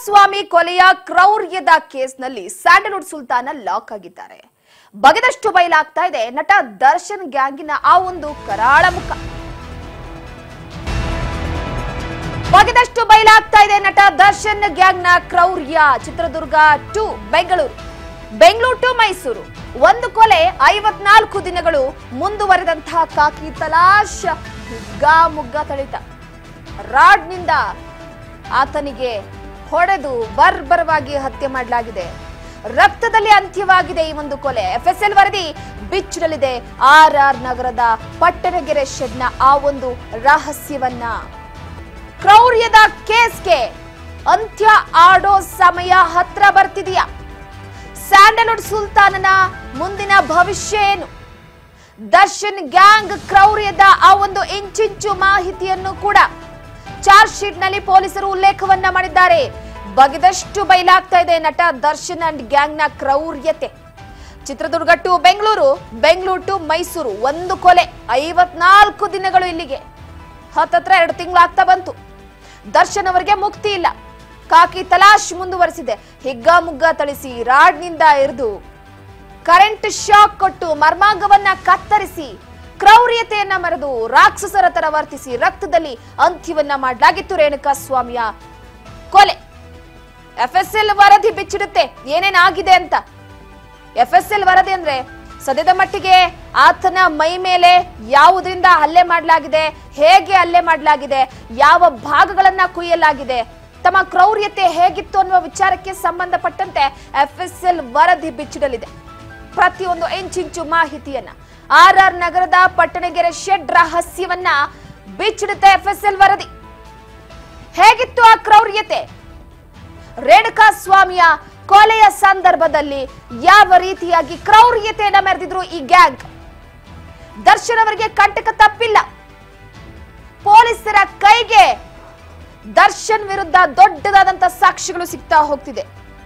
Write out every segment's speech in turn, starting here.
ಸ್ವಾಮಿ ಕೊಲೆಯ ಕ್ರೌರ್ಯದ ಕೇಸ್ನಲ್ಲಿ ಸ್ಯಾಂಡಲ್ವುಡ್ ಸುಲ್ತಾನ ಲಾಕ್ ಆಗಿದ್ದಾರೆ ಬಗೆದಷ್ಟು ಬಯಲಾಗ್ತಾ ಇದೆ ನಟ ದರ್ಶನ್ ಗ್ಯಾಂಗಿನ ಆ ಒಂದು ಕರಾಳ ಮುಖ ಬಗೆದಷ್ಟು ಬಯಲಾಗ್ತಾ ಇದೆ ನಟ ದರ್ಶನ್ ಗ್ಯಾಂಗ್ನ ಕ್ರೌರ್ಯ ಚಿತ್ರದುರ್ಗ ಟು ಬೆಂಗಳೂರು ಬೆಂಗಳೂರು ಟು ಮೈಸೂರು ಒಂದು ಕೊಲೆ ಐವತ್ನಾಲ್ಕು ದಿನಗಳು ಮುಂದುವರೆದಂತಹ ಕಾಕಿ ತಲಾಶ್ ಹಿಗ್ಗಾಮುಗ್ಗ ತಳಿತ ರಾಡ್ನಿಂದ ಆತನಿಗೆ ಹೊಡೆದು ಬರ್ಬರವಾಗಿ ಹತ್ಯೆ ಮಾಡಲಾಗಿದೆ ರಕ್ತದಲ್ಲಿ ಅಂತ್ಯವಾಗಿದೆ ಈ ಒಂದು ಕೊಲೆ ಎಫ್ಎಸ್ಎಲ್ ವರದಿ ಬಿಚ್ಚಿಡಲಿದೆ ಆರ್ ಆರ್ ನಗರದ ಪಟ್ಟಣಗೆರೆ ಶೆಡ್ನ ಆ ಒಂದು ರಹಸ್ಯವನ್ನ ಕ್ರೌರ್ಯದ ಕೇಸ್ಗೆ ಅಂತ್ಯ ಆಡೋ ಸಮಯ ಹತ್ರ ಬರ್ತಿದೆಯಾ ಸ್ಯಾಂಡಲ್ವುಡ್ ಸುಲ್ತಾನನ ಮುಂದಿನ ಭವಿಷ್ಯ ಏನು ದರ್ಶನ್ ಗ್ಯಾಂಗ್ ಕ್ರೌರ್ಯದ ಆ ಒಂದು ಇಂಚಿಂಚು ಮಾಹಿತಿಯನ್ನು ಕೂಡ ಚಾರ್ಜ್ ಶೀಟ್ ನಲ್ಲಿ ಪೊಲೀಸರು ಉಲ್ಲೇಖವನ್ನ ಮಾಡಿದ್ದಾರೆ ಬಗೆದಷ್ಟು ಬಯಲಾಗ್ತಾ ಇದೆ ನಟ ದರ್ಶನ್ ಅಂಡ್ ಗ್ಯಾಂಗ್ ನ ಕ್ರೌರ್ಯತೆ ಚಿತ್ರದುರ್ಗ ಟು ಬೆಂಗಳೂರು ಬೆಂಗಳೂರು ಟು ಮೈಸೂರು ಒಂದು ಕೊಲೆ ಐವತ್ನಾಲ್ಕು ದಿನಗಳು ಇಲ್ಲಿಗೆ ಹತ್ತತ್ರ ಎರಡು ತಿಂಗಳಾಗ್ತಾ ಬಂತು ದರ್ಶನ್ ಅವರಿಗೆ ಮುಕ್ತಿ ಇಲ್ಲ ಕಾಕಿ ತಲಾಶ್ ಮುಂದುವರೆಸಿದೆ ಹಿಗ್ಗಾಮುಗ್ಗ ಥಳಿಸಿ ರಾಡ್ನಿಂದ ಎರೆದು ಕರೆಂಟ್ ಶಾಕ್ ಕೊಟ್ಟು ಮರ್ಮಾಂಗವನ್ನ ಕತ್ತರಿಸಿ ಕ್ರೌರ್ಯತೆಯನ್ನ ಮರೆದು ರಾಕ್ಷಸರ ತರ ವರ್ತಿಸಿ ರಕ್ತದಲ್ಲಿ ಅಂತ್ಯವನ್ನ ಮಾಡಲಾಗಿತ್ತು ರೇಣುಕಾ ಸ್ವಾಮಿಯ ಕೊಲೆ ಎಫ್ಎಸ್ಎಲ್ ವರದಿ ಬಿಚ್ಚಿಡುತ್ತೆ ಏನೇನಾಗಿದೆ ಅಂತ ಎಫ್ಎಸ್ಎಲ್ ವರದಿ ಅಂದ್ರೆ ಸದ್ಯದ ಮಟ್ಟಿಗೆ ಆತನ ಮೈ ಮೇಲೆ ಯಾವುದರಿಂದ ಹಲ್ಲೆ ಮಾಡಲಾಗಿದೆ ಹೇಗೆ ಹಲ್ಲೆ ಮಾಡಲಾಗಿದೆ ಯಾವ ಭಾಗಗಳನ್ನ ಕುಯ್ಯಲಾಗಿದೆ ತಮ್ಮ ಕ್ರೌರ್ಯತೆ ಹೇಗಿತ್ತು ಅನ್ನುವ ವಿಚಾರಕ್ಕೆ ಸಂಬಂಧಪಟ್ಟಂತೆ ಎಫ್ಎಸ್ಎಲ್ ವರದಿ ಬಿಚ್ಚಿಡಲಿದೆ ಪ್ರತಿಯೊಂದು ಇಂಚಿಂಚು ಮಾಹಿತಿಯನ್ನ ಆರ್ ಆರ್ ನಗರದ ಪಟ್ಟಣಗೆರೆ ಶೆಡ್ ರಹಸ್ಯವನ್ನ ಬಿಚ್ಚಿಡುತ್ತೆ ಎಫ್ಎಸ್ಎಲ್ ವರದಿ ಹೇಗಿತ್ತು ಆ ಕ್ರೌರ್ಯತೆ ರೇಣುಕಾ ಸ್ವಾಮಿಯ ಕೊಲೆಯ ಸಂದರ್ಭದಲ್ಲಿ ಯಾವ ರೀತಿಯಾಗಿ ಕ್ರೌರ್ಯತೆಯನ್ನ ಮೆರೆದಿದ್ರು ಈ ಗ್ಯಾಂಗ್ ದರ್ಶನ್ ಅವರಿಗೆ ಕಂಟಕ ತಪ್ಪಿಲ್ಲ ಪೊಲೀಸರ ಕೈಗೆ ದರ್ಶನ್ ವಿರುದ್ಧ ದೊಡ್ಡದಾದಂತ ಸಾಕ್ಷಿಗಳು ಸಿಗ್ತಾ ಹೋಗ್ತಿದೆ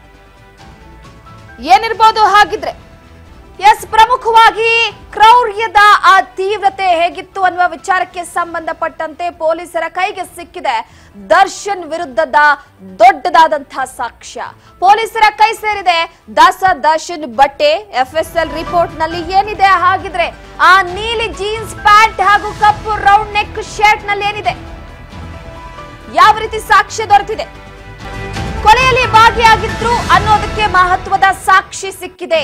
ಏನಿರ್ಬೋದು ಹಾಗಿದ್ರೆ ಎಸ್ ಪ್ರಮುಖವಾಗಿ ಕ್ರೌರ್ಯದ ಆ ತೀವ್ರತೆ ಹೇಗಿತ್ತು ಅನ್ನುವ ವಿಚಾರಕ್ಕೆ ಸಂಬಂಧಪಟ್ಟಂತೆ ಪೊಲೀಸರ ಕೈಗೆ ಸಿಕ್ಕಿದೆ ದರ್ಶನ್ ವಿರುದ್ಧದ ದೊಡ್ಡದಾದಂತಹ ಸಾಕ್ಷ್ಯ ಪೊಲೀಸರ ಕೈ ಸೇರಿದೆ ದಾಸ ದರ್ಶನ್ ಬಟ್ಟೆ ಎಫ್ಎಸ್ಎಲ್ ರಿಪೋರ್ಟ್ ನಲ್ಲಿ ಏನಿದೆ ಹಾಗಿದ್ರೆ ಆ ನೀಲಿ ಜೀನ್ಸ್ ಪ್ಯಾಂಟ್ ಹಾಗೂ ಕಪ್ಪು ರೌಂಡ್ ನೆಕ್ ಶರ್ಟ್ ನಲ್ಲಿ ಏನಿದೆ ಯಾವ ರೀತಿ ಸಾಕ್ಷ್ಯ ದೊರೆತಿದೆ ಕೊಲೆಯಲ್ಲಿ ಭಾಗಿಯಾಗಿದ್ರು ಅನ್ನೋದಕ್ಕೆ ಮಹತ್ವದ ಸಾಕ್ಷಿ ಸಿಕ್ಕಿದೆ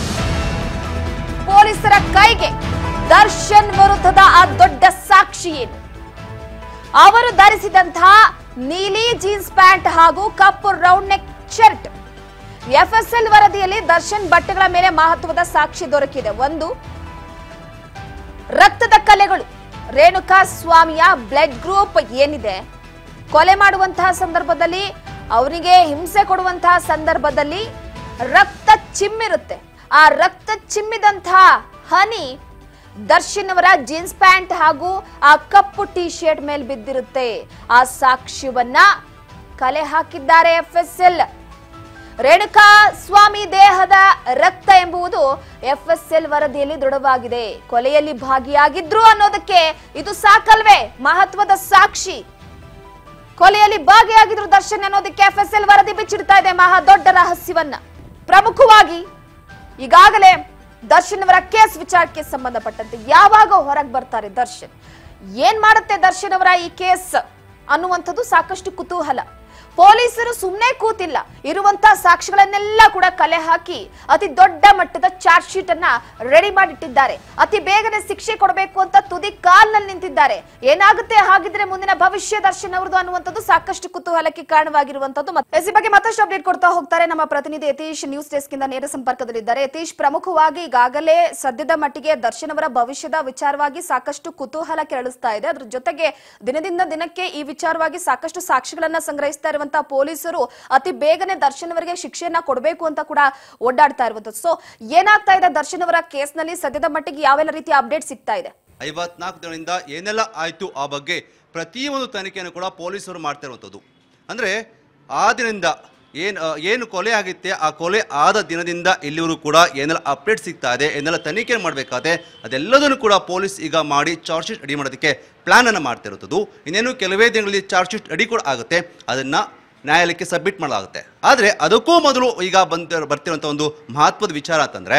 ಪೊಲೀಸರ ಕೈಗೆ ದರ್ಶನ್ ವಿರುದ್ಧದ ಆ ದೊಡ್ಡ ಸಾಕ್ಷಿ ಏನು ಅವರು ಧರಿಸಿದಂತಹ ನೀಲಿ ಜೀನ್ಸ್ ಪ್ಯಾಂಟ್ ಹಾಗೂ ಕಪ್ಪು ರೌಂಡ್ ನೆಕ್ ಶರ್ಟ್ ಎಫ್ಎಸ್ಎಲ್ ವರದಿಯಲ್ಲಿ ದರ್ಶನ್ ಬಟ್ಟೆಗಳ ಮೇಲೆ ಮಹತ್ವದ ಸಾಕ್ಷಿ ದೊರಕಿದೆ ಒಂದು ರಕ್ತದ ಕಲೆಗಳು ರೇಣುಕಾ ಸ್ವಾಮಿಯ ಬ್ಲಡ್ ಗ್ರೂಪ್ ಏನಿದೆ ಕೊಲೆ ಮಾಡುವಂತಹ ಸಂದರ್ಭದಲ್ಲಿ ಅವರಿಗೆ ಹಿಂಸೆ ಕೊಡುವಂತಹ ಸಂದರ್ಭದಲ್ಲಿ ರಕ್ತ ಚಿಮ್ಮಿರುತ್ತೆ ಆ ರಕ್ತ ಚಿಮ್ಮಿದಂತಹ ಹನಿ ದರ್ಶನ್ ಅವರ ಜೀನ್ಸ್ ಪ್ಯಾಂಟ್ ಹಾಗೂ ಆ ಕಪ್ಪು ಟಿ ಶರ್ಟ್ ಮೇಲೆ ಬಿದ್ದಿರುತ್ತೆ ಆ ಸಾಕ್ಷ್ಯವನ್ನ ಕಲೆ ಹಾಕಿದ್ದಾರೆ ಎಫ್ಎಸ್ಎಲ್ ರೇಣುಕಾ ಸ್ವಾಮಿ ದೇಹದ ರಕ್ತ ಎಂಬುದು ಎಫ್ಎಸ್ಎಲ್ ವರದಿಯಲ್ಲಿ ದೃಢವಾಗಿದೆ ಕೊಲೆಯಲ್ಲಿ ಭಾಗಿಯಾಗಿದ್ರು ಅನ್ನೋದಕ್ಕೆ ಇದು ಸಾಕಲ್ವೇ ಮಹತ್ವದ ಸಾಕ್ಷಿ ಕೊಲೆಯಲ್ಲಿ ಭಾಗಿಯಾಗಿದ್ರು ದರ್ಶನ್ ಅನ್ನೋದಕ್ಕೆ ಎಫ್ಎಸ್ಎಲ್ ವರದಿ ಬಿಚ್ಚಿಡ್ತಾ ಇದೆ ಮಹಾ ದೊಡ್ಡ ರಹಸ್ಯವನ್ನ ಪ್ರಮುಖವಾಗಿ ಈಗಾಗಲೇ ದರ್ಶನ್ ಅವರ ಕೇಸ್ ವಿಚಾರಕ್ಕೆ ಸಂಬಂಧಪಟ್ಟಂತೆ ಯಾವಾಗ ಹೊರಗೆ ಬರ್ತಾರೆ ದರ್ಶನ್ ಏನ್ ಮಾಡುತ್ತೆ ದರ್ಶನ್ ಅವರ ಈ ಕೇಸ್ ಅನ್ನುವಂಥದ್ದು ಸಾಕಷ್ಟು ಕುತೂಹಲ ಪೊಲೀಸರು ಸುಮ್ಮನೆ ಕೂತಿಲ್ಲ ಇರುವಂತಹ ಸಾಕ್ಷಿಗಳನ್ನೆಲ್ಲ ಕೂಡ ಕಲೆ ಹಾಕಿ ಅತಿ ದೊಡ್ಡ ಮಟ್ಟದ ಚಾರ್ಜ್ ಶೀಟ್ ಅನ್ನ ರೆಡಿ ಮಾಡಿಟ್ಟಿದ್ದಾರೆ ಅತಿ ಬೇಗನೆ ಶಿಕ್ಷೆ ಕೊಡಬೇಕು ಅಂತ ತುದಿ ಕಾಲ್ನಲ್ಲಿ ನಿಂತಿದ್ದಾರೆ ಏನಾಗುತ್ತೆ ಹಾಗಿದ್ರೆ ಮುಂದಿನ ಭವಿಷ್ಯ ದರ್ಶನ್ ಅವ್ರದ್ದು ಅನ್ನುವಂಥದ್ದು ಸಾಕಷ್ಟು ಕುತೂಹಲಕ್ಕೆ ಕಾರಣವಾಗಿರುವಂತದ್ದು ಮತ್ತೆ ಈ ಬಗ್ಗೆ ಮತ್ತಷ್ಟು ಅಪ್ಡೇಟ್ ಕೊಡ್ತಾ ಹೋಗ್ತಾರೆ ನಮ್ಮ ಪ್ರತಿನಿಧಿ ಯತೀಶ್ ನ್ಯೂಸ್ ಡೆಸ್ಕ್ ಇಂದ ನೇರ ಸಂಪರ್ಕದಲ್ಲಿದ್ದಾರೆ ಯತೀಶ್ ಪ್ರಮುಖವಾಗಿ ಈಗಾಗಲೇ ಸದ್ಯದ ಮಟ್ಟಿಗೆ ದರ್ಶನ್ ಅವರ ಭವಿಷ್ಯದ ವಿಚಾರವಾಗಿ ಸಾಕಷ್ಟು ಕುತೂಹಲ ಕೆರಳಿಸ್ತಾ ಇದೆ ಅದ್ರ ಜೊತೆಗೆ ದಿನದಿಂದ ದಿನಕ್ಕೆ ಈ ವಿಚಾರವಾಗಿ ಸಾಕಷ್ಟು ಸಾಕ್ಷಿಗಳನ್ನ ಸಂಗ್ರಹಿಸ್ತಾ ಇರುವಂತಹ ಪೊಲೀಸರು ಅತಿ ಬೇಗನೆ ದರ್ಶನ್ ಅವರಿಗೆ ಶಿಕ್ಷೆಯನ್ನ ಕೊಡಬೇಕು ಅಂತ ಕೂಡ ಓಡಾಡ್ತಾ ಇರುವಂತದ್ದು ಸೊ ಏನಾಗ್ತಾ ಇದೆ ದರ್ಶನ್ ಅವರ ಕೇಸ್ನಲ್ಲಿ ಸದ್ಯದ ಮಟ್ಟಿಗೆ ಯಾವೆಲ್ಲ ರೀತಿಯ ಅಪ್ಡೇಟ್ ಸಿಗ್ತಾ ಇದೆ ಐವತ್ನಾಲ್ಕು ದಿನದಿಂದ ಏನೆಲ್ಲ ಆಯಿತು ಆ ಬಗ್ಗೆ ಪ್ರತಿಯೊಂದು ತನಿಖೆಯನ್ನು ಕೂಡ ಪೊಲೀಸರು ಮಾಡ್ತಾ ಇರುವಂಥದ್ದು ಅಂದರೆ ಆ ದಿನದಿಂದ ಏನು ಏನು ಕೊಲೆ ಆಗಿತ್ತೆ ಆ ಕೊಲೆ ಆದ ದಿನದಿಂದ ಇಲ್ಲಿವರೆಗೂ ಕೂಡ ಏನೆಲ್ಲ ಅಪ್ಡೇಟ್ ಸಿಗ್ತಾ ಇದೆ ಏನೆಲ್ಲ ತನಿಖೆ ಮಾಡಬೇಕಾದೆ ಅದೆಲ್ಲದನ್ನು ಕೂಡ ಪೊಲೀಸ್ ಈಗ ಮಾಡಿ ಚಾರ್ಜ್ ಶೀಟ್ ರೆಡಿ ಮಾಡೋದಕ್ಕೆ ಪ್ಲಾನನ್ನು ಮಾಡ್ತಾ ಇರುವಂಥದ್ದು ಇನ್ನೇನು ಕೆಲವೇ ದಿನಗಳಲ್ಲಿ ಚಾರ್ಜ್ ಶೀಟ್ ರೆಡಿ ಕೂಡ ಆಗುತ್ತೆ ಅದನ್ನು ನ್ಯಾಯಾಲಯಕ್ಕೆ ಸಬ್ಮಿಟ್ ಮಾಡಲಾಗುತ್ತೆ ಆದರೆ ಅದಕ್ಕೂ ಮೊದಲು ಈಗ ಬಂದ ಬರ್ತಿರುವಂಥ ಒಂದು ಮಹತ್ವದ ವಿಚಾರ ಅಂತಂದರೆ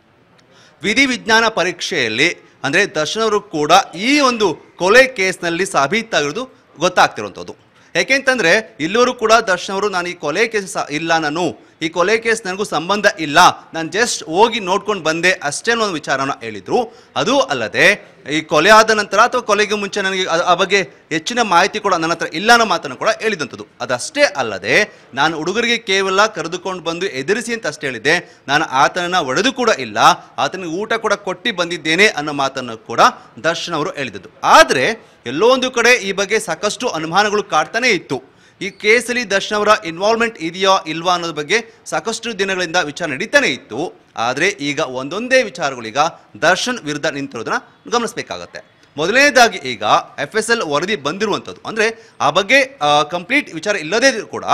ವಿಧಿವಿಜ್ಞಾನ ಪರೀಕ್ಷೆಯಲ್ಲಿ ಅಂದರೆ ದರ್ಶನ್ ಅವರು ಕೂಡ ಈ ಒಂದು ಕೊಲೆ ಕೇಸ್ನಲ್ಲಿ ಸಾಬೀತಾಗಿರೋದು ಗೊತ್ತಾಗ್ತಿರುವಂಥದ್ದು ಯಾಕೆಂತಂದ್ರೆ ಇಲ್ಲವರು ಕೂಡ ದರ್ಶನ್ ಅವರು ನಾನು ಈ ಕೊಲೆ ಕೇಸ್ ಇಲ್ಲ ನಾನು ಈ ಕೊಲೆ ಕೇಸ್ ನನಗೂ ಸಂಬಂಧ ಇಲ್ಲ ನಾನು ಜಸ್ಟ್ ಹೋಗಿ ನೋಡ್ಕೊಂಡು ಬಂದೆ ಅಷ್ಟೇ ಅನ್ನೋ ಒಂದು ವಿಚಾರನ ಹೇಳಿದ್ರು ಅದು ಅಲ್ಲದೆ ಈ ಕೊಲೆ ಆದ ನಂತರ ಅಥವಾ ಕೊಲೆಗೆ ಮುಂಚೆ ನನಗೆ ಆ- ಆ ಬಗ್ಗೆ ಹೆಚ್ಚಿನ ಮಾಹಿತಿ ಕೂಡ ನನ್ನ ಹತ್ರ ಇಲ್ಲ ಅನ್ನೋ ಮಾತನ್ನು ಕೂಡ ಹೇಳಿದಂಥದ್ದು ಅದಷ್ಟೇ ಅಲ್ಲದೆ ನಾನು ಹುಡುಗರಿಗೆ ಕೇವಲ ಕರೆದುಕೊಂಡು ಬಂದು ಎದುರಿಸಿ ಅಂತ ಅಷ್ಟೇ ಹೇಳಿದ್ದೆ ನಾನು ಆತನನ್ನ ಒಡೆದು ಕೂಡ ಇಲ್ಲ ಆತನಿಗೆ ಊಟ ಕೂಡ ಕೊಟ್ಟು ಬಂದಿದ್ದೇನೆ ಅನ್ನೋ ಮಾತನ್ನು ಕೂಡ ದರ್ಶನ್ ಅವರು ಹೇಳಿದದ್ದು ಆದರೆ ಎಲ್ಲೋ ಒಂದು ಕಡೆ ಈ ಬಗ್ಗೆ ಸಾಕಷ್ಟು ಅನುಮಾನಗಳು ಕಾಡ್ತಾನೆ ಇತ್ತು ಈ ಕೇಸಲ್ಲಿ ದರ್ಶನ್ ಅವರ ಇನ್ವಾಲ್ವ್ಮೆಂಟ್ ಇದೆಯಾ ಇಲ್ವಾ ಅನ್ನೋದ್ರ ಬಗ್ಗೆ ಸಾಕಷ್ಟು ದಿನಗಳಿಂದ ವಿಚಾರ ನಡೀತಾನೆ ಇತ್ತು ಆದರೆ ಈಗ ಒಂದೊಂದೇ ವಿಚಾರಗಳೀಗ ದರ್ಶನ್ ವಿರುದ್ಧ ನಿಂತಿರೋದನ್ನ ಗಮನಿಸಬೇಕಾಗತ್ತೆ ಮೊದಲನೇದಾಗಿ ಈಗ ಎಫ್ ಎಸ್ ಎಲ್ ವರದಿ ಬಂದಿರುವಂಥದ್ದು ಅಂದರೆ ಆ ಬಗ್ಗೆ ಕಂಪ್ಲೀಟ್ ವಿಚಾರ ಇಲ್ಲದೇ ಇದ್ರೂ ಕೂಡ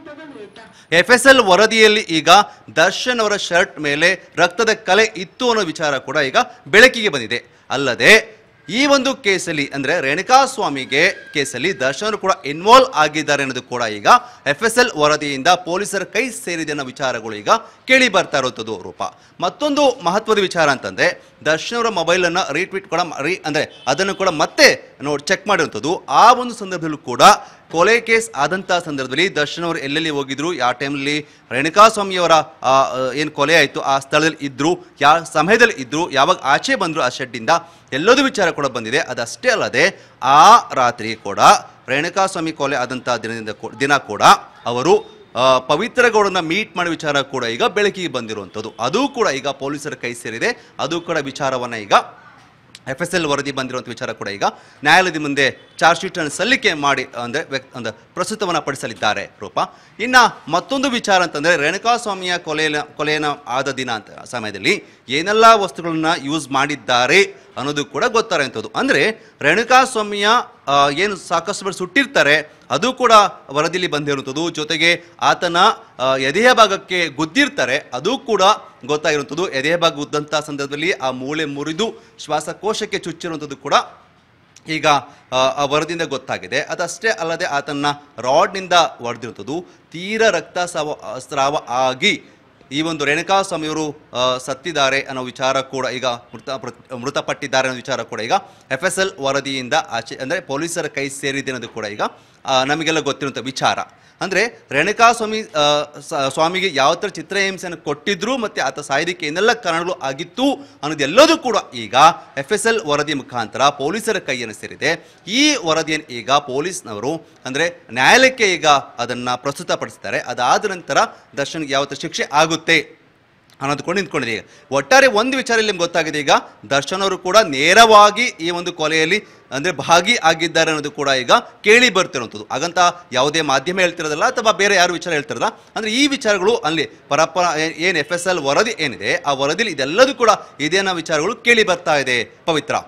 ಎಫ್ ಎಸ್ ಎಲ್ ವರದಿಯಲ್ಲಿ ಈಗ ದರ್ಶನ್ ಅವರ ಶರ್ಟ್ ಮೇಲೆ ರಕ್ತದ ಕಲೆ ಇತ್ತು ಅನ್ನೋ ವಿಚಾರ ಕೂಡ ಈಗ ಬೆಳಕಿಗೆ ಬಂದಿದೆ ಅಲ್ಲದೆ ಈ ಒಂದು ಕೇಸಲ್ಲಿ ಅಂದ್ರೆ ರೇಣುಕಾ ಸ್ವಾಮಿಗೆ ಕೇಸಲ್ಲಿ ದರ್ಶನ್ ಅವರು ಕೂಡ ಇನ್ವಾಲ್ವ್ ಆಗಿದ್ದಾರೆ ಅನ್ನೋದು ಕೂಡ ಈಗ ಎಫ್ ಎಸ್ ಎಲ್ ವರದಿಯಿಂದ ಪೊಲೀಸರ ಕೈ ಸೇರಿದೆ ಅನ್ನೋ ವಿಚಾರಗಳು ಈಗ ಕೇಳಿ ಬರ್ತಾ ಇರುವಂಥದ್ದು ರೂಪ ಮತ್ತೊಂದು ಮಹತ್ವದ ವಿಚಾರ ಅಂತಂದ್ರೆ ದರ್ಶನ್ ಅವರ ಮೊಬೈಲ್ ಅನ್ನ ರೀಟ್ವೀಟ್ ಕೂಡ ಮಾ- ರೀ ಅಂದ್ರೆ ಅದನ್ನು ಕೂಡ ಮತ್ತೆ ನೋಡಿ ಚೆಕ್ ಮಾಡಿರುವಂಥದ್ದು ಆ ಒಂದು ಸಂದರ್ಭದಲ್ಲೂ ಕೂಡ ಕೊಲೆ ಕೇಸ್ ಆದಂಥ ಸಂದರ್ಭದಲ್ಲಿ ದರ್ಶನ್ ಅವರು ಎಲ್ಲೆಲ್ಲಿ ಹೋಗಿದ್ರು ಯಾವ ಟೈಮಲ್ಲಿ ರೇಣುಕಾಸ್ವಾಮಿಯವರ ಏನು ಕೊಲೆ ಆಯಿತು ಆ ಸ್ಥಳದಲ್ಲಿ ಇದ್ರು ಯಾವ ಸಮಯದಲ್ಲಿ ಇದ್ರು ಯಾವಾಗ ಆಚೆ ಬಂದರು ಆ ಶೆಡ್ಡಿಂದ ಎಲ್ಲದೂ ವಿಚಾರ ಕೂಡ ಬಂದಿದೆ ಅದಷ್ಟೇ ಅಲ್ಲದೆ ಆ ರಾತ್ರಿ ಕೂಡ ರೇಣುಕಾಸ್ವಾಮಿ ಕೊಲೆ ಆದಂಥ ದಿನದಿಂದ ಕೂ- ದಿನ ಕೂಡ ಅವರು ಆ, ಪವಿತ್ರ ಗೌಡನ ಮೀಟ್ ಮಾಡೋ ವಿಚಾರ ಕೂಡ ಈಗ ಬೆಳಕಿಗೆ ಬಂದಿರುವಂಥದ್ದು ಅದು ಕೂಡ ಈಗ ಪೊಲೀಸರ ಕೈ ಸೇರಿದೆ ಅದು ಕೂಡ ವಿಚಾರವನ್ನು ಈಗ ಎಫ್ ಎಸ್ ಎಲ್ ವರದಿ ಬಂದಿರುವಂಥ ವಿಚಾರ ಕೂಡ ಈಗ ನ್ಯಾಯಾಲಯದ ಮುಂದೆ ಚಾರ್ಜ್ ಶೀಟನ್ನು ಸಲ್ಲಿಕೆ ಮಾಡಿ ಅಂದರೆ ವ್ಯಕ್ತ ಅಂದರೆ ಪ್ರಸ್ತುತವನ್ನು ಪಡಿಸಲಿದ್ದಾರೆ ರೂಪ ಇನ್ನು ಮತ್ತೊಂದು ವಿಚಾರ ಅಂತಂದರೆ ರೇಣುಕಾಸ್ವಾಮಿಯ ಕೊಲೆಯ ಕೊಲೆಯ ಆದ ದಿನ ಅಂತ ಸಮಯದಲ್ಲಿ ಏನೆಲ್ಲ ವಸ್ತುಗಳನ್ನ ಯೂಸ್ ಮಾಡಿದ್ದಾರೆ ಅನ್ನೋದು ಕೂಡ ಗೊತ್ತಾರಂಥದ್ದು ಅಂದರೆ ರೇಣುಕಾಸ್ವಾಮಿಯ ಆ, ಏನು ಸಾಕಷ್ಟು ಬಾರಿ ಸುಟ್ಟಿರ್ತಾರೆ ಅದು ಕೂಡ ವರದಿಲಿ ಬಂದಿರುವಂಥದ್ದು ಜೊತೆಗೆ ಆತನ ಆ, ಎದೆಯ ಭಾಗಕ್ಕೆ ಗುದ್ದಿರ್ತಾರೆ ಅದು ಕೂಡ ಗೊತ್ತಾಗಿರುವಂಥದ್ದು ಎದೆಯ ಭಾಗ ಗುದ್ದಂಥ ಸಂದರ್ಭದಲ್ಲಿ ಆ ಮೂಳೆ ಮುರಿದು ಶ್ವಾಸಕೋಶಕ್ಕೆ ಚುಚ್ಚಿರುವಂಥದ್ದು ಕೂಡ ಈಗ ಆ, ಆ ವರದಿಯಿಂದ ಗೊತ್ತಾಗಿದೆ ಅದಷ್ಟೇ ಅಲ್ಲದೆ ಆತನ್ನ ರಾಡ್ನಿಂದ ಹೊಡೆದಿರುವಂಥದ್ದು ತೀರ ರಕ್ತ ಸ್ರಾವ ಸ್ರಾವ ಆಗಿ ಈ ಒಂದು ರೇಣುಕಾಸ್ವಾಮಿಯವರು ಆ, ಸತ್ತಿದ್ದಾರೆ ಅನ್ನೋ ವಿಚಾರ ಕೂಡ ಈಗ ಮೃತ ಮೃತ- ಮೃತಪಟ್ಟಿದ್ದಾರೆ ಅನ್ನೋ ವಿಚಾರ ಕೂಡ ಈಗ ಎಫ್ ಎಸ್ ಎಲ್ ವರದಿಯಿಂದ ಆಚೆ ಅಂದರೆ ಪೊಲೀಸರ ಕೈ ಸೇರಿದೆ ಅನ್ನೋದು ಕೂಡ ಈಗ ಆ, ನಮಗೆಲ್ಲ ಗೊತ್ತಿರುವಂಥ ವಿಚಾರ ಅಂದರೆ ರೇಣುಕಾಸ್ವಾಮಿ ಆ, ಸ- ಸ್ವಾಮಿಗೆ ಯಾವ ಥರ ಚಿತ್ರಹಿಂಸೆಯನ್ನು ಕೊಟ್ಟಿದ್ರು ಮತ್ತು ಆತ ಸಾಯೋದಕ್ಕೆ ಏನೆಲ್ಲ ಕಾರಣಗಳು ಆಗಿತ್ತು ಅನ್ನೋದೆಲ್ಲದೂ ಕೂಡ ಈಗ ಎಫ್ ಎಸ್ ಎಲ್ ವರದಿ ಮುಖಾಂತರ ಪೊಲೀಸರ ಕೈಯನ್ನು ಸೇರಿದೆ ಈ ವರದಿಯನ್ನು ಈಗ ಪೊಲೀಸ್ನವರು ಅಂದರೆ ನ್ಯಾಯಾಲಯಕ್ಕೆ ಈಗ ಅದನ್ನು ಪ್ರಸ್ತುತಪಡಿಸ್ತಾರೆ ಅದಾದ ನಂತರ ದರ್ಶನ್ಗೆ ಯಾವ ಥರ ಶಿಕ್ಷೆ ಆಗುತ್ತೆ ಅನ್ನೋದು ಕೂಡ ನಿಂತ್ಕೊಂಡಿದೆ ಈಗ ಒಟ್ಟಾರೆ ಒಂದು ವಿಚಾರ ಇಲ್ಲಿ ನಿಮ್ಗೆ ಗೊತ್ತಾಗಿದೆ ಈಗ ದರ್ಶನ್ ಅವರು ಕೂಡ ನೇರವಾಗಿ ಈ ಒಂದು ಕೊಲೆಯಲ್ಲಿ ಅಂದರೆ ಭಾಗಿ ಆಗಿದ್ದಾರೆ ಅನ್ನೋದು ಕೂಡ ಈಗ ಕೇಳಿ ಬರ್ತಿರುವಂಥದ್ದು ಹಾಗಂತ ಯಾವುದೇ ಮಾಧ್ಯಮ ಹೇಳ್ತಿರೋದಲ್ಲ ಅಥವಾ ಬೇರೆ ಯಾರು ವಿಚಾರ ಹೇಳ್ತಿರೋದ ಅಂದರೆ ಈ ವಿಚಾರಗಳು ಅಲ್ಲಿ ಪರಪ್ಪನ ಏನು ಎಫ್ ಎಸ್ ಎಲ್ ವರದಿ ಏನಿದೆ ಆ ವರದಿಲಿ ಇದೆಲ್ಲದೂ ಕೂಡ ಇದೆ ಅನ್ನೋ ವಿಚಾರಗಳು ಕೇಳಿ ಬರ್ತಾ ಇದೆ ಪವಿತ್ರ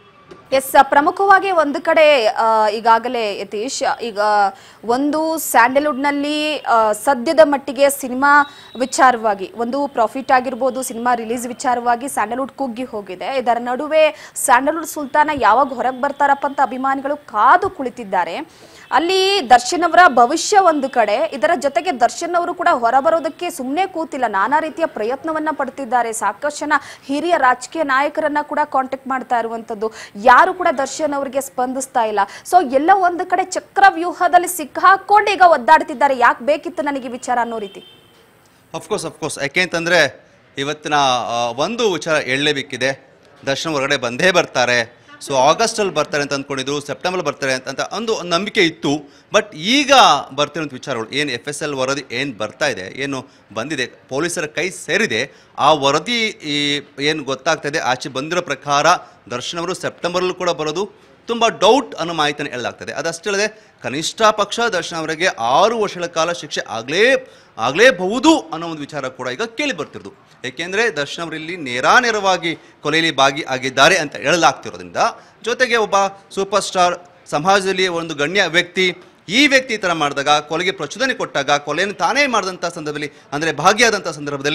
ಎಸ್ ಪ್ರಮುಖವಾಗಿ ಒಂದು ಕಡೆ ಆ, ಈಗಾಗಲೇ ಯತೀಶ್ ಈಗ ಒಂದು ಸ್ಯಾಂಡಲ್ವುಡ್ನಲ್ಲಿ ಆ, ಸದ್ಯದ ಮಟ್ಟಿಗೆ ಸಿನಿಮಾ ವಿಚಾರವಾಗಿ ಒಂದು ಪ್ರಾಫಿಟ್ ಆಗಿರ್ಬೋದು ಸಿನಿಮಾ ರಿಲೀಸ್ ವಿಚಾರವಾಗಿ ಸ್ಯಾಂಡಲ್ವುಡ್ ಕುಗ್ಗಿ ಹೋಗಿದೆ ಇದರ ನಡುವೆ ಸ್ಯಾಂಡಲ್ವುಡ್ ಸುಲ್ತಾನ ಯಾವಾಗ ಹೊರಗೆ ಬರ್ತಾರಪ್ಪ ಅಂತ ಅಭಿಮಾನಿಗಳು ಕಾದು ಕುಳಿತಿದ್ದಾರೆ ಅಲ್ಲಿ ದರ್ಶನ್ ಅವರ ಭವಿಷ್ಯ ಒಂದು ಕಡೆ ಇದರ ಜೊತೆಗೆ ದರ್ಶನ್ ಅವರು ಕೂಡ ಹೊರಬರೋದಕ್ಕೆ ಸುಮ್ಮನೆ ಕೂತಿಲ್ಲ ನಾನಾ ರೀತಿಯ ಪ್ರಯತ್ನವನ್ನ ಪಡ್ತಿದ್ದಾರೆ ಸಾಕಷ್ಟು ಜನ ಹಿರಿಯ ರಾಜಕೀಯ ನಾಯಕರನ್ನ ಕೂಡ ಕಾಂಟ್ಯಾಕ್ಟ್ ಮಾಡ್ತಾ ಇರುವಂತದ್ದು ಯಾರು ಕೂಡ ದರ್ಶನ್ ಅವರಿಗೆ ಸ್ಪಂದಿಸ್ತಾ ಇಲ್ಲ ಸೊ ಎಲ್ಲ ಒಂದು ಕಡೆ ಚಕ್ರವ್ಯೂಹದಲ್ಲಿ ಸಿಕ್ಕಾಕೊಂಡು ಈಗ ಒದ್ದಾಡ್ತಿದ್ದಾರೆ ಯಾಕೆ ಬೇಕಿತ್ತು ನನಗೆ ಈ ವಿಚಾರ ಅನ್ನೋ ರೀತಿ ಅಫ್ಕೋರ್ಸ್ ಅಫ್ಕೋರ್ಸ್ ಯಾಕೆಂತಂದರೆ ಇವತ್ತಿನ ಆ, ಒಂದು ವಿಚಾರ ಹೇಳಲೇಬೇಕಿದೆ ದರ್ಶನ್ ಹೊರಗಡೆ ಬಂದೇ ಬರ್ತಾರೆ ಸೊ ಆಗಸ್ಟಲ್ಲಿ ಬರ್ತಾರೆ ಅಂತ ಅಂದ್ಕೊಂಡಿದ್ರು ಸೆಪ್ಟೆಂಬರ್ ಬರ್ತಾರೆ ಅಂತ ಅಂತ ಒಂದು ಒಂದು ನಂಬಿಕೆ ಇತ್ತು ಬಟ್ ಈಗ ಬರ್ತಿರೋಂಥ ವಿಚಾರಗಳು ಏನು ಎಫ್ ಎಸ್ ಎಲ್ ವರದಿ ಏನು ಬರ್ತಾ ಇದೆ ಏನು ಬಂದಿದೆ ಪೊಲೀಸರ ಕೈ ಸೇರಿದೆ ಆ ವರದಿ ಈ ಏನು ಗೊತ್ತಾಗ್ತಾ ಇದೆ ಆಚೆ ಬಂದಿರೋ ಪ್ರಕಾರ ದರ್ಶನ್ ಅವರು ಸೆಪ್ಟೆಂಬರಲ್ಲೂ ಕೂಡ ಬರೋದು ತುಂಬ ಡೌಟ್ ಅನ್ನೋ ಮಾಹಿತಿಯನ್ನು ಹೇಳಲಾಗ್ತದೆ ಅದಷ್ಟೇ ಅಲ್ಲದೆ ಕನಿಷ್ಠ ಪಕ್ಷ ದರ್ಶನ್ ಅವರಿಗೆ ಆರು ವರ್ಷಗಳ ಕಾಲ ಶಿಕ್ಷೆ ಆಗಲೇ ಆಗಲೇಬಹುದು ಅನ್ನೋ ಒಂದು ವಿಚಾರ ಕೂಡ ಈಗ ಕೇಳಿ ಬರ್ತಿರೋದು ಏಕೆಂದರೆ ದರ್ಶನ್ ಅವರಲ್ಲಿ ನೇರಾನೇರವಾಗಿ ಕೊಲೆಯಲ್ಲಿ ಭಾಗಿ ಆಗಿದ್ದಾರೆ ಅಂತ ಹೇಳಲಾಗ್ತಿರೋದ್ರಿಂದ ಜೊತೆಗೆ ಒಬ್ಬ ಸೂಪರ್ ಸ್ಟಾರ್ ಸಮಾಜದಲ್ಲಿ ಒಂದು ಗಣ್ಯ ವ್ಯಕ್ತಿ ಈ ವ್ಯಕ್ತಿ ಈ ಥರ ಮಾಡಿದಾಗ ಕೊಲೆಗೆ ಪ್ರಚೋದನೆ ಕೊಟ್ಟಾಗ ಕೊಲೆಯನ್ನು ತಾನೇ ಮಾಡಿದಂಥ ಸಂದರ್ಭದಲ್ಲಿ ಅಂದರೆ ಭಾಗಿಯಾದಂಥ ಸಂದರ್ಭದಲ್ಲಿ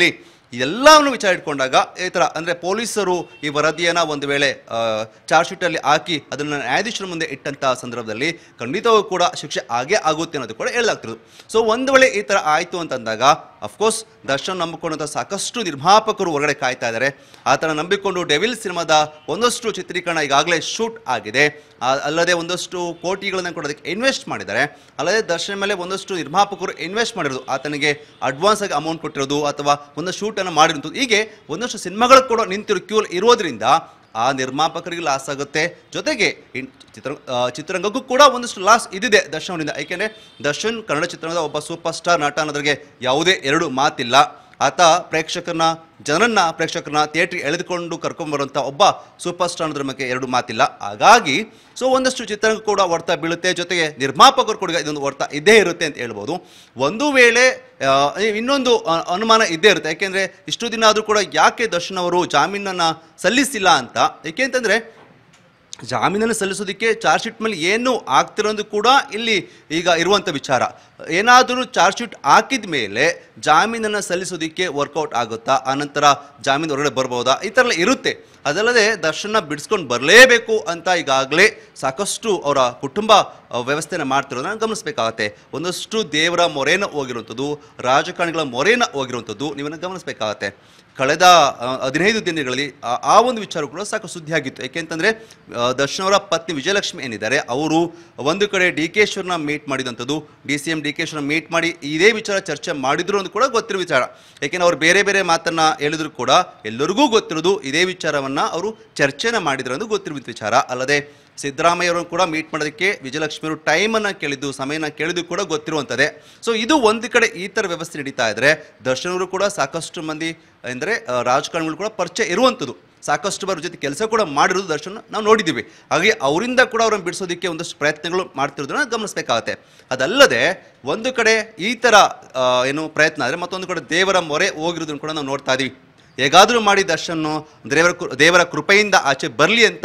ಎಲ್ಲವನ್ನು ವಿಚಾರ ಇಟ್ಕೊಂಡಾಗ ಈ ಥರ ಅಂದರೆ ಪೊಲೀಸರು ಈ ವರದಿಯನ್ನು ಒಂದು ವೇಳೆ ಚಾರ್ಜ್ ಶೀಟಲ್ಲಿ ಹಾಕಿ ಅದನ್ನು ನ್ಯಾಯಾಧೀಶರ ಮುಂದೆ ಇಟ್ಟಂತಹ ಸಂದರ್ಭದಲ್ಲಿ ಖಂಡಿತವೂ ಕೂಡ ಶಿಕ್ಷೆ ಆಗೇ ಆಗುತ್ತೆ ಅನ್ನೋದು ಕೂಡ ಹೇಳಲಾಗ್ತಿರೋದು ಸೊ ಒಂದು ವೇಳೆ ಈ ಥರ ಆಯಿತು ಅಂತಂದಾಗ ಅಫ್ಕೋರ್ಸ್ ದರ್ಶನ್ ನಂಬಿಕೊಂಡಂಥ ಸಾಕಷ್ಟು ನಿರ್ಮಾಪಕರು ಹೊರಗಡೆ ಕಾಯ್ತಾ ಇದ್ದಾರೆ ಆ ಥರ ನಂಬಿಕೊಂಡು ಡೆವಿಲ್ ಸಿನಿಮಾದ ಒಂದಷ್ಟು ಚಿತ್ರೀಕರಣ ಈಗಾಗಲೇ ಶೂಟ್ ಆಗಿದೆ ಆ- ಅಲ್ಲದೆ ಒಂದಷ್ಟು ಕೋಟಿಗಳನ್ನು ಕೂಡ ಅದಕ್ಕೆ ಇನ್ವೆಸ್ಟ್ ಮಾಡಿದ್ದಾರೆ ಅಲ್ಲದೆ ದರ್ಶನ್ ಮೇಲೆ ಒಂದಷ್ಟು ನಿರ್ಮಾಪಕರು ಇನ್ವೆಸ್ಟ್ ಮಾಡಿರೋದು ಆತನಿಗೆ ಅಡ್ವಾನ್ಸ್ ಆಗಿ ಅಮೌಂಟ್ ಕೊಟ್ಟಿರೋದು ಅಥವಾ ಒಂದು ಶೂಟನ್ನು ಮಾಡಿರೋದು ಹೀಗೆ ಒಂದಷ್ಟು ಸಿನಿಮಾಗಳು ಕೂಡ ನಿಂತಿರೋ ಕ್ಯೂ ಇರೋದ್ರಿಂದ ಆ ನಿರ್ಮಾಪಕರಿಗೆ ಲಾಸ್ ಆಗುತ್ತೆ ಜೊತೆಗೆ ಇನ್ ಚಿತ್ರ ಆ, ಚಿತ್ರರಂಗಕ್ಕೂ ಕೂಡ ಒಂದಷ್ಟು ಲಾಸ್ ಇದಿದೆ ದರ್ಶನ್ ಅವರಿಂದ ಏಕೆಂದರೆ ದರ್ಶನ್ ಕನ್ನಡ ಚಿತ್ರರಂಗದ ಒಬ್ಬ ಸೂಪರ್ ಸ್ಟಾರ್ ನಟ ಅನ್ನೋದ್ರಿಗೆ ಯಾವುದೇ ಎರಡು ಮಾತಿಲ್ಲ ಆತ ಪ್ರೇಕ್ಷಕರನ್ನ ಜನರನ್ನ ಪ್ರೇಕ್ಷಕರನ್ನ ಥಿಯೇಟ್ರಿಗೆ ಎಳೆದುಕೊಂಡು ಕರ್ಕೊಂಬರುವಂಥ ಒಬ್ಬ ಸೂಪರ್ ಸ್ಟಾರ್ ಅನ್ನೋದ್ರ ಬಗ್ಗೆ ಎರಡು ಮಾತಿಲ್ಲ ಹಾಗಾಗಿ ಸೊ ಒಂದಷ್ಟು ಚಿತ್ರರಂಗ ಕೂಡ ಹೊಡ್ತಾ ಬೀಳುತ್ತೆ ಜೊತೆಗೆ ನಿರ್ಮಾಪಕರು ಕೂಡ ಇದೊಂದು ಹೊಡ್ತಾ ಇದ್ದೇ ಇರುತ್ತೆ ಅಂತ ಹೇಳ್ಬೋದು ಒಂದು ವೇಳೆ ಆ, ಇನ್ನೊಂದು ಅ- ಅನುಮಾನ ಇದ್ದೇ ಇರುತ್ತೆ ಯಾಕೆಂದರೆ ಇಷ್ಟು ದಿನ ಆದರೂ ಕೂಡ ಯಾಕೆ ದರ್ಶನ್ ಅವರು ಜಾಮೀನನ್ನು ಸಲ್ಲಿಸಿಲ್ಲ ಅಂತ ಏಕೆಂತಂದರೆ ಜಾಮೀನನ್ನು ಸಲ್ಲಿಸೋದಕ್ಕೆ ಚಾರ್ಜ್ ಶೀಟ್ ಮೇಲೆ ಏನು ಆಗ್ತಿರೋದು ಕೂಡ ಇಲ್ಲಿ ಈಗ ಇರುವಂಥ ವಿಚಾರ ಏನಾದರೂ ಚಾರ್ಜ್ ಶೀಟ್ ಹಾಕಿದ ಮೇಲೆ ಜಾಮೀನನ್ನು ಸಲ್ಲಿಸೋದಕ್ಕೆ ವರ್ಕೌಟ್ ಆಗುತ್ತಾ ಆನಂತರ ಜಾಮೀನು ಹೊರಗಡೆ ಬರ್ಬೋದಾ ಈ ಥರ ಎಲ್ಲ ಇರುತ್ತೆ ಅದಲ್ಲದೆ ದರ್ಶನ ಬಿಡಿಸ್ಕೊಂಡು ಬರಲೇಬೇಕು ಅಂತ ಈಗಾಗಲೇ ಸಾಕಷ್ಟು ಅವರ ಕುಟುಂಬ ಆ, ವ್ಯವಸ್ಥೆನ ಮಾಡ್ತಿರೋದನ್ನ ಗಮನಿಸಬೇಕಾಗತ್ತೆ ಒಂದಷ್ಟು ದೇವರ ಮೊರೆನ ಹೋಗಿರುವಂಥದ್ದು ರಾಜಕಾರಣಿಗಳ ಮೊರೆನ ಹೋಗಿರುವಂಥದ್ದು ನೀವನ್ನ ಗಮನಿಸಬೇಕಾಗತ್ತೆ ಕಳೆದ ಆ, ಹದಿನೈದು ದಿನಗಳಲ್ಲಿ ಆ- ಆ ಒಂದು ವಿಚಾರ ಕೂಡ ಸಾಕು ಸುದ್ದಿ ಆಗಿತ್ತು ಯಾಕೆಂತಂದ್ರೆ ಆ, ದರ್ಶನ್ ಅವರ ಪತ್ನಿ ವಿಜಯಲಕ್ಷ್ಮಿ ಏನಿದ್ದಾರೆ ಅವರು ಒಂದು ಕಡೆ ಡಿ ಕೆ ಶಿವರನ್ನ ಮೀಟ್ ಮಾಡಿದಂಥದ್ದು D C M D K ಶಿವರನ್ನ ಮೀಟ್ ಮಾಡಿ ಇದೇ ವಿಚಾರ ಚರ್ಚೆ ಮಾಡಿದ್ರು ಅಂತ ಕೂಡ ಗೊತ್ತಿರೋ ವಿಚಾರ ಯಾಕೆಂದ್ರೆ ಅವ್ರು ಬೇರೆ ಬೇರೆ ಮಾತನ್ನ ಹೇಳಿದ್ರು ಕೂಡ ಎಲ್ಲರಿಗೂ ಗೊತ್ತಿರೋದು ಇದೇ ವಿಚಾರವನ್ನ ಅವರು ಚರ್ಚೆನ ಮಾಡಿದ್ರು ಅಂತ ಗೊತ್ತಿರುವ ವಿಚಾರ ಅಲ್ಲದೆ ಸಿದ್ದರಾಮಯ್ಯ ಅವರನ್ನು ಕೂಡ ಮೀಟ್ ಮಾಡೋದಕ್ಕೆ ವಿಜಯಲಕ್ಷ್ಮಿಯವರು ಟೈಮನ್ನು ಕೇಳಿದ್ದು ಸಮಯನ ಕೇಳಿದ್ದು ಕೂಡ ಗೊತ್ತಿರುವಂಥದ್ದೇ ಸೊ ಇದು ಒಂದು ಕಡೆ ಈ ಥರ ವ್ಯವಸ್ಥೆ ನಡೀತಾ ಇದ್ರೆ ದರ್ಶನ್ ಅವರು ಕೂಡ ಸಾಕಷ್ಟು ಮಂದಿ ಅಂದರೆ ರಾಜಕಾರಣಿಗಳು ಕೂಡ ಪರಿಚಯ ಇರುವಂಥದ್ದು ಸಾಕಷ್ಟು ಬರ ಜೊತೆ ಕೆಲಸ ಕೂಡ ಮಾಡಿರೋದು ದರ್ಶನ್ ನಾವು ನೋಡಿದ್ದೀವಿ ಹಾಗೆ ಅವರಿಂದ ಕೂಡ ಅವ್ರನ್ನ ಬಿಡಿಸೋದಕ್ಕೆ ಒಂದಷ್ಟು ಪ್ರಯತ್ನಗಳು ಮಾಡ್ತಿರೋದನ್ನ ಗಮನಿಸಬೇಕಾಗತ್ತೆ ಅದಲ್ಲದೆ ಒಂದು ಕಡೆ ಈ ಥರ ಆ, ಏನು ಪ್ರಯತ್ನ ಆದರೆ ಮತ್ತೊಂದು ಕಡೆ ದೇವರ ಮೊರೆ ಹೋಗಿರೋದನ್ನು ಕೂಡ ನಾವು ನೋಡ್ತಾ ಇದ್ದೀವಿ ಹೇಗಾದರೂ ಮಾಡಿ ದರ್ಶನ್ ದೇವರ ಕೃ- ದೇವರ ಕೃಪೆಯಿಂದ ಆಚೆ ಬರಲಿ ಅಂತ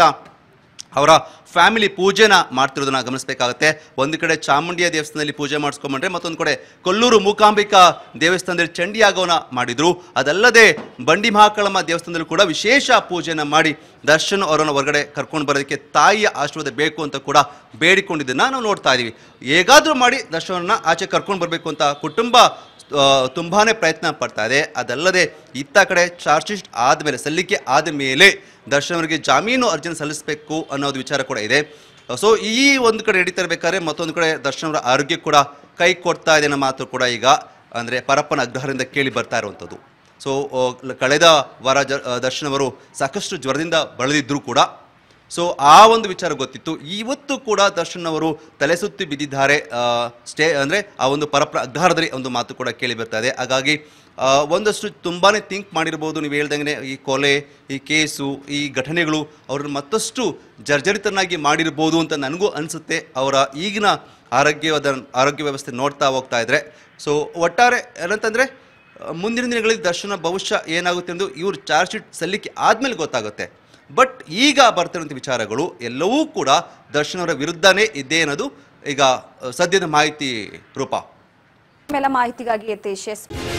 ಅವರ ಫ್ಯಾಮಿಲಿ ಪೂಜೆನ ಮಾಡ್ತಿರೋದನ್ನ ಗಮನಿಸಬೇಕಾಗುತ್ತೆ ಒಂದು ಕಡೆ ಚಾಮುಂಡಿಯ ದೇವಸ್ಥಾನದಲ್ಲಿ ಪೂಜೆ ಮಾಡಿಸ್ಕೊಂಡ್ರೆ ಮತ್ತೊಂದು ಕಡೆ ಕೊಲ್ಲೂರು ಮೂಕಾಂಬಿಕಾ ದೇವಸ್ಥಾನದಲ್ಲಿ ಚಂಡಿ ಯಾಗವನ್ನ ಮಾಡಿದ್ರು ಅದಲ್ಲದೆ ಬಂಡಿ ಮಹಾಕಾಳಮ್ಮ ದೇವಸ್ಥಾನದಲ್ಲಿ ಕೂಡ ವಿಶೇಷ ಪೂಜೆನ ಮಾಡಿ ದರ್ಶನ್ ಅವರನ್ನು ಹೊರಗಡೆ ಕರ್ಕೊಂಡು ಬರೋದಕ್ಕೆ ತಾಯಿಯ ಆಶೀರ್ವಾದ ಬೇಕು ಅಂತ ಕೂಡ ಬೇಡಿಕೊಂಡಿದ್ದನ್ನ ನಾವು ನೋಡ್ತಾ ಇದೀವಿ ಹೇಗಾದ್ರೂ ಮಾಡಿ ದರ್ಶನನ್ನ ಆಚೆ ಕರ್ಕೊಂಡು ಬರಬೇಕು ಅಂತ ಕುಟುಂಬ ಆ, ತುಂಬಾನೇ ಪ್ರಯತ್ನ ಪಡ್ತಾ ಇದೆ ಅದಲ್ಲದೆ ಇತ್ತ ಕಡೆ ಚಾರ್ಜ್ ಶೀಟ್ ಆದಮೇಲೆ ಸಲ್ಲಿಕೆ ಆದ ಮೇಲೆ ದರ್ಶನ್ ಅವರಿಗೆ ಜಾಮೀನು ಅರ್ಜಿನ ಸಲ್ಲಿಸಬೇಕು ಅನ್ನೋದು ವಿಚಾರ ಕೂಡ ಇದೆ ಸೊ ಈ ಒಂದು ಕಡೆ ನಡೀತಾ ಇರಬೇಕಾದ್ರೆ ಮತ್ತೊಂದು ಕಡೆ ದರ್ಶನ್ ಅವರ ಆರೋಗ್ಯ ಕೂಡ ಕೈ ಕೊಡ್ತಾ ಇದೆ ಅನ್ನೋ ಮಾತು ಕೂಡ ಈಗ ಅಂದರೆ ಪರಪ್ಪನ ಅಗ್ರಹರಿಂದ ಕೇಳಿ ಬರ್ತಾ ಇರುವಂಥದ್ದು ಸೊ ಕಳೆದ ವಾರ ಜ ದರ್ಶನ್ ಅವರು ಸಾಕಷ್ಟು ಜ್ವರದಿಂದ ಬಳಲಿದ್ರು ಕೂಡ ಸೊ ಆ ಒಂದು ವಿಚಾರ ಗೊತ್ತಿತ್ತು ಇವತ್ತು ಕೂಡ ದರ್ಶನ್ ಅವರು ತಲೆ ಸುತ್ತಿ ಬಿದ್ದಿದ್ದಾರೆ ಆ, ಸ್ಟೇ ಅಂದರೆ ಆ ಒಂದು ಪರಪ್ರ ಅಗ್ರಹಾರದಲ್ಲಿ ಒಂದು ಮಾತು ಕೂಡ ಕೇಳಿ ಬರ್ತಾ ಇದೆ ಹಾಗಾಗಿ ಆ, ಒಂದಷ್ಟು ತುಂಬಾನೇ ಥಿಂಕ್ ಮಾಡಿರ್ಬೋದು ನೀವು ಹೇಳ್ದಂಗೆ ಈ ಕೊಲೆ ಈ ಕೇಸು ಈ ಘಟನೆಗಳು ಅವ್ರನ್ನ ಮತ್ತಷ್ಟು ಜರ್ಜರಿತನಾಗಿ ಮಾಡಿರ್ಬೋದು ಅಂತ ನನಗೂ ಅನಿಸುತ್ತೆ ಅವರ ಈಗಿನ ಆರೋಗ್ಯವಾದ ಆರೋಗ್ಯ ವ್ಯವಸ್ಥೆ ನೋಡ್ತಾ ಹೋಗ್ತಾ ಇದ್ರೆ ಸೊ ಒಟ್ಟಾರೆ ಏನಂತಂದರೆ ಮುಂದಿನ ದಿನಗಳಲ್ಲಿ ದರ್ಶನ ಭವಿಷ್ಯ ಏನಾಗುತ್ತೆ ಎಂದು ಇವರು ಚಾರ್ಜ್ ಶೀಟ್ ಸಲ್ಲಿಕೆ ಆದಮೇಲೆ ಗೊತ್ತಾಗುತ್ತೆ ಬಟ್ ಈಗ ಬರ್ತಿರುವಂಥ ವಿಚಾರಗಳು ಎಲ್ಲವೂ ಕೂಡ ದರ್ಶನ್ ಅವರ ವಿರುದ್ಧನೇ ಇದ್ದೇ ಅನ್ನೋದು ಈಗ ಅ, ಸದ್ಯದ ಮಾಹಿತಿ ರೂಪ ಮೇಲೆ ಮಾಹಿತಿಗಾಗಿ ಯತೇಶ್ ಎಸ್